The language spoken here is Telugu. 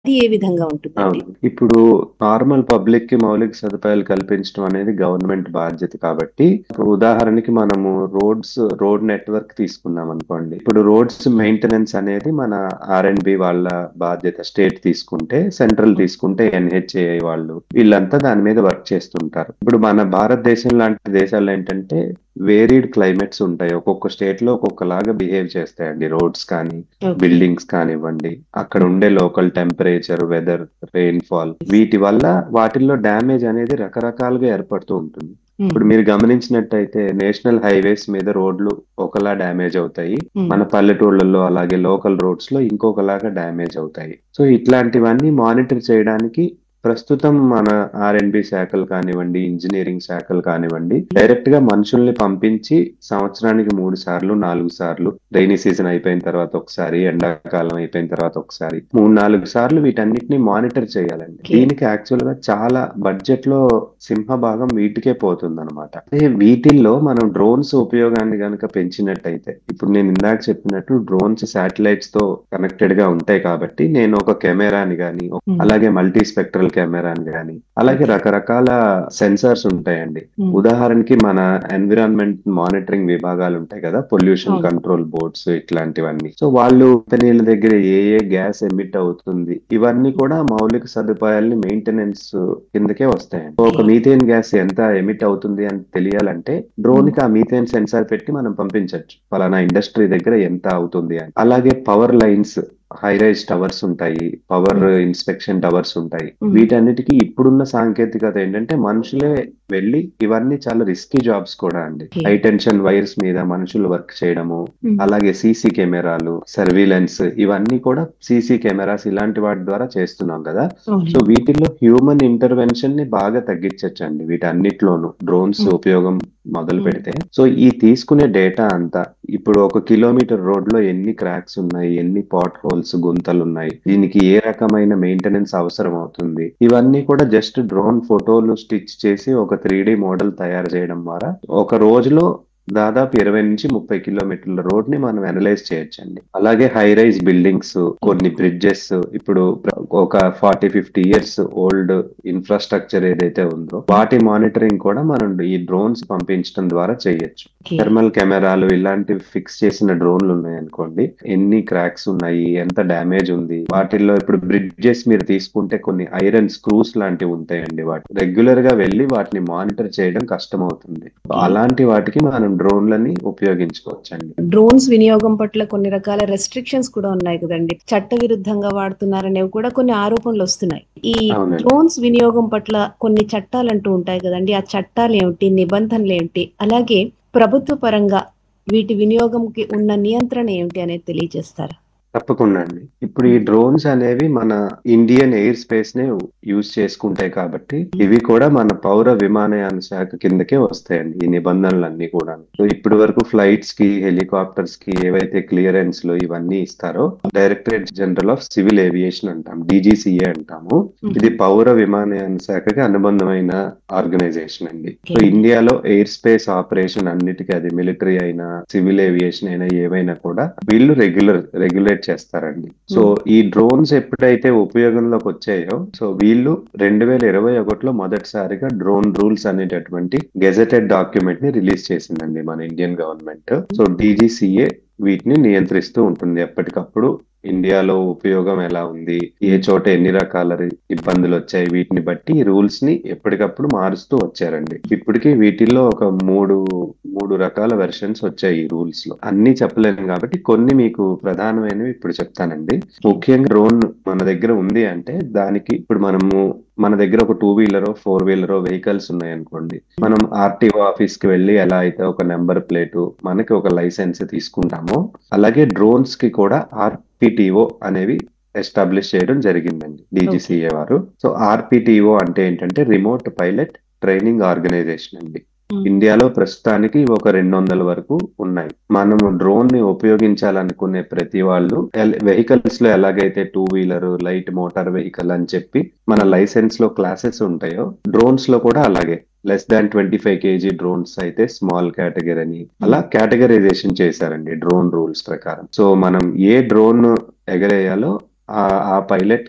అది ఏ విధంగా ఉంటుందండి అవును. ఇప్పుడు నార్మల్ పబ్లిక్ కి మౌలిక సదుపాయాలు కల్పించడం అనేది గవర్నమెంట్ బాధ్యత కాబట్టి ఇప్పుడు ఉదాహరణకి మనము రోడ్స్ రోడ్ నెట్వర్క్ తీసుకున్నాం అనుకోండి ఇప్పుడు రోడ్స్ మెయింటెనెన్స్ అనేది మన ఆర్ అండ్ బి వాళ్ళ బాధ్యత స్టేట్ తీసుకుంటే సెంట్రల్ తీసుకుంటే ఎన్హెచ్ఏఐ వాళ్ళు వీళ్ళంతా దాని మీద వర్క్ చేస్తుంటారు ఇప్పుడు మన భారతదేశం లాంటి దేశాలు ఏంటంటే వేరీడ్ క్లైమేట్స్ ఉంటాయి ఒక్కొక్క స్టేట్ లో ఒక్కొక్కలాగా బిహేవ్ చేస్తాయండి రోడ్స్ కానీ ఓకే. బిల్డింగ్స్ కానివ్వండి అక్కడ ఉండే local temperature weather rainfall వీటి వల్ల వాటిల్లో డ్యామేజ్ అనేది రకరకాలుగా ఏర్పడుతూ ఉంటుంది ఉమ్, ఇప్పుడు మీరు గమనించినట్టయితే నేషనల్ హైవేస్ మీద రోడ్లు ఒకలా డ్యామేజ్ అవుతాయి ఉమ్, మన పల్లెటూళ్ళల్లో అలాగే లోకల్ రోడ్స్ లో ఇంకొకలాగా డ్యామేజ్ అవుతాయి సో ఇట్లాంటివన్నీ మానిటర్ చేయడానికి ప్రస్తుతం మన ఆర్ఎండ్బి శాఖలు కానివ్వండి ఇంజనీరింగ్ శాఖలు కానివ్వండి డైరెక్ట్ గా మనుషుల్ని పంపించి సంవత్సరానికి మూడు సార్లు నాలుగు సార్లు రైనీ సీజన్ అయిపోయిన తర్వాత ఒకసారి ఎండాకాలం అయిపోయిన తర్వాత ఒకసారి మూడు నాలుగు సార్లు వీటన్నిటిని మానిటర్ చేయాలండి Okay. దీనికి యాక్చువల్ గా చాలా బడ్జెట్ లో సింహభాగం వీటికే పోతుంది అనమాట అదే వీటిల్లో మనం డ్రోన్స్ ఉపయోగాన్ని గనుక పెంచినట్టయితే ఇప్పుడు నేను ఇందాక చెప్పినట్టు డ్రోన్స్ శాటిలైట్స్ తో కనెక్టెడ్ గా ఉంటాయి కాబట్టి నేను ఒక కెమెరాని గాని ఉమ్, అలాగే మల్టీ స్పెక్ట్రల్ కెమెరాని గాని అలాగే Okay. రకరకాల సెన్సార్స్ ఉంటాయండి ఉమ్, ఉదాహరణకి మన ఎన్విరాన్మెంట్ మానిటరింగ్ విభాగాలు ఉంటాయి కదా పొల్యూషన్ అవును. కంట్రోల్ బోర్డ్స్ ఇట్లాంటివన్నీ సో వాళ్ళు కంపెనీల దగ్గర ఏ ఏ గ్యాస్ ఎమిట్ అవుతుంది ఇవన్నీ కూడా మౌలిక సదుపాయాల్ని మెయింటెనెన్స్ కిందకే వస్తాయండి సో ఒక మీథేన్ గ్యాస్ ఎంత ఎమిట్ అవుతుంది అని తెలియాలంటే డ్రోన్ కి ఆ మీథేన్ సెన్సార్ పెట్టి మనం పంపించవచ్చు ఫలానా ఇండస్ట్రీ దగ్గర ఎంత అవుతుంది అని అలాగే power lines high rise towers ఉంటాయి పవర్ ఇన్స్పెక్షన్ టవర్స్ ఉంటాయి Mm. వీటన్నిటికీ ఇప్పుడున్న సాంకేతికత ఏంటంటే మనుషులే వెళ్ళి ఇవన్నీ చాలా రిస్కీ జాబ్స్ కూడా అండి Okay. హై టెన్షన్ వైర్స్ మీద మనుషులు వర్క్ చేయడము ఉమ్, అలాగే సీసీ కెమెరాలు సర్వీలెన్స్ ఇవన్నీ కూడా సీసీ కెమెరాస్ ఇలాంటి వాటి ద్వారా చేస్తున్నాం కదా అవునండి. సో వీటిల్లో హ్యూమన్ ఇంటర్వెన్షన్ ని బాగా తగ్గించచ్చండి వీటన్నిటిలోనూ డ్రోన్స్ Mm. ఉపయోగం మొదలు Mm. పెడితే సో ఈ తీసుకునే డేటా అంతా ఇప్పుడు ఒక కిలోమీటర్ రోడ్ లో ఎన్ని క్రాక్స్ ఉన్నాయి ఎన్ని పాట్ హోల్స్ గుంతలు ఉన్నాయి దీనికి ఏ రకమైన మెయింటెనెన్స్ అవసరం అవుతుంది ఇవన్నీ కూడా జస్ట్ డ్రోన్ ఫోటోలు స్టిచ్ చేసి ఒక త్రీ మోడల్ తయారు చేయడం ద్వారా ఒక రోజులో దాదాపు ఇరవై నుంచి ముప్పై కిలోమీటర్ల రోడ్ ని మనం అనలైజ్ చేయొచ్చండి అలాగే హై రైజ్ బిల్డింగ్స్ కొన్ని బ్రిడ్జెస్ ఇప్పుడు ప్ర- ఒక forty fifty years old infrastructure ఏదైతే ఉందో వాటి మానిటరింగ్ కూడా మనం ఈ డ్రోన్స్ పంపించడం ద్వారా చేయొచ్చు ఓకే. థర్మల్ కెమెరాలు ఇలాంటివి ఫిక్స్ చేసిన డ్రోన్లు ఉన్నాయి అనుకోండి ఎన్ని క్రాక్స్ ఉన్నాయి ఎంత డ్యామేజ్ ఉంది వాటిల్లో ఇప్పుడు బ్రిడ్జెస్ మీరు తీసుకుంటే కొన్ని ఐరన్ స్క్రూస్ లాంటివి ఉంటాయండి వాటి రెగ్యులర్ గా వెళ్ళి వాటిని మానిటర్ చేయడం కష్టం అవుతుంది అలాంటి వాటికి మనం డ్రోన్లని ఉపయోగించుకోవచ్చండి డ్రోన్స్ వినియోగం పట్ల కొన్ని రకాల రెస్ట్రిక్షన్స్ కూడా ఉన్నాయి కదండి చట్ట విరుద్ధంగా వాడుతున్నారనేవి కూడా కొన్ని ఆరోపణలు వస్తున్నాయి ఈ అవునండి. డ్రోన్స్ వినియోగం పట్ల కొన్ని చట్టాలు అంటూ ఉంటాయి కదండి ఆ చట్టాలు ఏమిటి నిబంధనలు ఏమిటి అలాగే ప్రభుత్వ పరంగా వీటి వినియోగంకి ఉన్న నియంత్రణ ఏమిటి అనేది తెలియజేస్తారా తప్పకుండా అండి ఇప్పుడు ఈ డ్రోన్స్ అనేవి మన ఇండియన్ ఎయిర్ స్పేస్ నే యూజ్ చేసుకుంటాయి కాబట్టి ఇవి కూడా మన పౌర విమానయాన శాఖ కిందకే వస్తాయండి ఈ నిబంధనలన్నీ కూడా సో ఇప్పటి వరకు ఫ్లైట్స్ కి హెలికాప్టర్స్ కి ఏవైతే క్లియరెన్స్ లో ఇవన్నీ ఇస్తారో directorate general of civil aviation అంటాం డిజిసిఏ అంటాము ఇది పౌర విమానయాన శాఖకి అనుబంధమైన ఆర్గనైజేషన్ అండి సో ఇండియాలో ఎయిర్ స్పేస్ ఆపరేషన్ అన్నిటికీ అది మిలిటరీ అయినా సివిల్ ఏవియేషన్ అయినా ఏవైనా కూడా వీళ్ళు రెగ్యులర్ రెగ్యులేట్ చేస్తారండి సో ఈ డ్రోన్స్ ఎప్పుడైతే ఉపయోగంలోకి వచ్చాయో సో వీళ్ళు రెండు వేల ఇరవై ఒకటిలో మొదటిసారిగా డ్రోన్ రూల్స్ అనేటటువంటి గెజెటెడ్ డాక్యుమెంట్ ని రిలీజ్ చేసిందండి మన ఇండియన్ గవర్నమెంట్ సో డీజీసీఏ వీటిని నియంత్రిస్తూ ఉంటుంది ఎప్పటికప్పుడు ఇండియాలో ఉపయోగం ఎలా ఉంది ఏ చోట ఎన్ని రకాల రి- ఇబ్బందులు వచ్చాయి వీటిని బట్టి ఈ రూల్స్ ని ఎప్పటికప్పుడు మారుస్తూ వచ్చారండి ఇప్పటికీ వీటిల్లో ఒక మూడు మూడు రకాల వెర్షన్స్ వచ్చాయి ఈ రూల్స్ లో అన్ని చెప్పలేను కాబట్టి కొన్ని మీకు ప్రధానమైనవి ఇప్పుడు చెప్తానండి ముఖ్యంగా డ్రోన్ మన దగ్గర ఉంది అంటే దానికి ఇప్పుడు మనము మన దగ్గర ఒక two wheeler four wheeler vehicles ఉన్నాయి అనుకోండి మనం ఆర్టీఓ ఆఫీస్ కి వెళ్ళి ఎలా అయితే ఒక నెంబర్ ప్లేట్ మనకి ఒక లైసెన్స్ తీసుకుంటామో అలాగే డ్రోన్స్ కి కూడా ఆర్పిటిఓ అనేవి ఎస్టాబ్లిష్ చేయడం జరిగిందండి డీజీసీఏ వారు సో ఆర్పిటిఓ అంటే ఏంటంటే రిమోట్ పైలట్ ట్రైనింగ్ ఆర్గనైజేషన్ అండి ఇండియాలో ప్రస్తుతానికి ఒక రెండు వందల వరకు ఉన్నాయి మనము డ్రోన్ ని ఉపయోగించాలనుకునే ప్రతి వాళ్ళు వెహికల్స్ లో ఎలాగైతే two wheeler light motor vehicle అని చెప్పి మన లైసెన్స్ లో క్లాసెస్ ఉంటాయో డ్రోన్స్ లో కూడా అలాగే less than twenty five KG drones అయితే స్మాల్ కేటగిరీ అని అలా కేటగరైజేషన్ చేశారండి డ్రోన్ రూల్స్ ప్రకారం సో మనం ఏ డ్రోన్ ఎగరేయాలో ఆ పైలట్